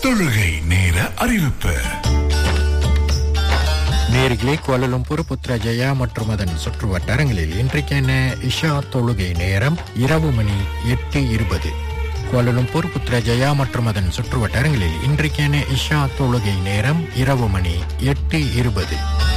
தொழுகை நேர அறிவிப்பு நேர்களே கோலலும்பூர் புத்ரஜயா மற்றும் அதன் சுற்று வட்டாரங்களில் இன்றைக்கான இஷா தொழுகை நேரம் இரவு மணி எட்டு இருபது கோலலும்பூர் புத்ரஜயா மற்றும் அதன் சுற்று வட்டாரங்களில் இன்றைக்கான இஷா தொழுகை நேரம் இரவு மணி எட்டு இருபது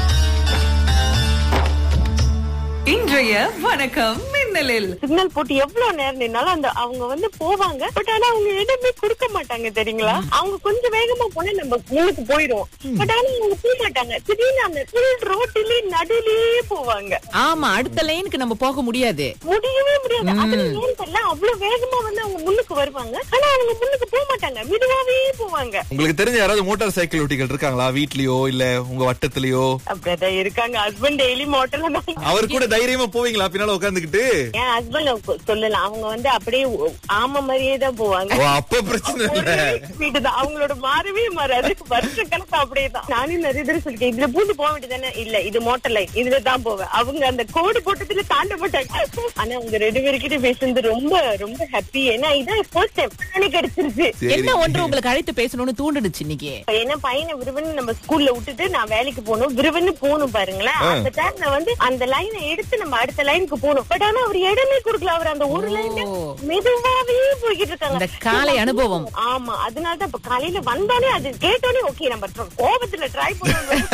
இன்றைய வணக்கம் மின்னலில் சிக்னல் போட்டு எவ்வளவு நேரம் நின்னாலும் அந்த அவங்க வந்து போவாங்க பட் ஆனா அவங்க இடமே கொடுக்க மாட்டாங்க தெரியுங்களா அவங்க கொஞ்சம் வேகமா போனா நம்ம முன்னுக்கு போயிடுவோம் பட் ஆனா அவங்க போக மாட்டாங்க திடீர்னு அந்த ஃபுல் ரோட்டிலே நடுலயே போவாங்க ஆமா அடுத்த லைனுக்கு நம்ம போக முடியாது முடியவே முடியாது அதுல ஏன் தெரியல அவ்வளவு வேகமா வந்து அவங்க முன்னுக்கு வருவாங்க ஆனா அவங்க முன்னுக்கு போக மாட்டாங்க மெதுவாவே போவாங்க உங்களுக்கு தெரிஞ்ச யாராவது மோட்டார் சைக்கிள் ஓட்டிகள் இருக்காங்களா வீட்லயோ இல்ல உங்க வட்டத்திலயோ அப்படிதான் இருக்காங்க ஹஸ்பண்ட் டெய்லி மோட்டர்ல தான் அவர் கூட தைரியமா போவீங்களா பின்னால உட்காந்துக்கிட்டு என் ஹஸ்பண்ட் சொல்லலாம் அவங்க வந்து அப்படியே ஆம மாதிரியே தான் போவாங்க ஓ அப்ப பிரச்சனை இல்ல ஒரே speed தான். அவங்களோட மாறவே மாறாது வருஷ கணக்கு அப்படியே தான் நானும் நிறைய தடவை சொல்லிட்டேன் இதுல பூந்து போக வேண்டியதானே இல்ல இது மோட்டர் லைன் இதுல தான் போவேன் அவங்க அந்த கோடு போட்டதுல தாண்ட மாட்டாங்க ஆனா அவங்க ரெண்டு பேருக்கிட்ட பேசுறது ரொம்ப ரொம்ப ஹாப்பி ஏன்னா இதான் ஃபர்ஸ்ட் டைம் நானே கிடைச்சிருச்சு என்ன ஒன்று உங்களுக்கு அழைத்து பேசணும்னு தூண்டுனுச்சு இன்னைக்கு என்ன பையனை விருவன்னு நம்ம ஸ்கூல்ல விட்டுட்டு நான் வேலைக்கு போகணும் விருவன்னு போகணும் பாருங்களேன் அந்த டைம்ல வந்து அந்த லைனை எடுத்து நம்ம அடுத்த லைனுக்கு போகணும் பட் ஆனா அவர் இடமே கொடுக்கல அவர் அந்த ஒரு லைன் ஓ. மெதுவாவே போய்கிட்டு இருக்காங்க இந்த காலை அனுபவம் ஆமா அதனால தான் இப்ப காலையில வந்தானே அது கேட்டோனே ஓகே நம்ம கோபத்துல ட்ரை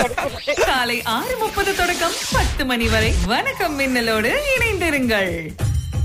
பண்ணணும் காலை ஆறு முப்பது தொடக்கம் பத்து மணி வரை வணக்கம் மின்னலோடு இணைந்திருங்கள்